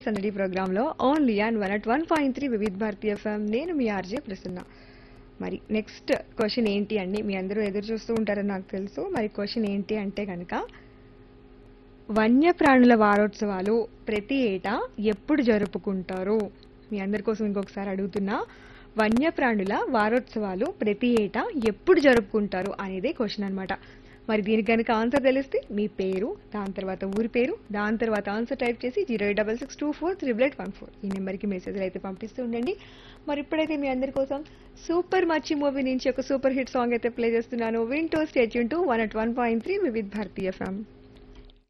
సందడి ప్రోగ్రాంలో only and one at one point three Vividh Bharati FM నేను మీ ఆర్జే ప్రసన్న మరి నెక్స్ట్ క్వశ్చన్ ఏంటి అండి మీ అందరూ ఎదురు చూస్తూ ఉంటారని నాకు తెలుసు మరి క్వశ్చన్ ఏంటి అంటే కనుక వన్యప్రాణుల వారోత్సవాలు ప్రతి ఏటా ఎప్పుడు జరుపుకుంటారు మీ అందరి కోసం ఇంకొకసారి అడుగుతున్నా వన్యప్రాణుల వారోత్సవాలు ప్రతి ఏటా ఎప్పుడు జరుపుకుంటారు అనేదే క్వశ్చన్ అన్నమాట మరి దీనికి కనుక ఆన్సర్ తెలిస్తే మీ పేరు దాని తర్వాత ఊరి పేరు దాని తర్వాత ఆన్సర్ టైప్ చేసి zero eight double six two four triple eight one four ఈ నెంబర్కి మెసేజ్లు అయితే పంపిస్తూ ఉండండి మరి ఇప్పుడైతే మీ అందరి కోసం సూపర్ మచ్చి మూవీ నుంచి ఒక సూపర్ హిట్ సాంగ్ అయితే ప్లే చేస్తున్నాను వింటో stay tune to one at one point three Vividh Bharati ఫ్యామ్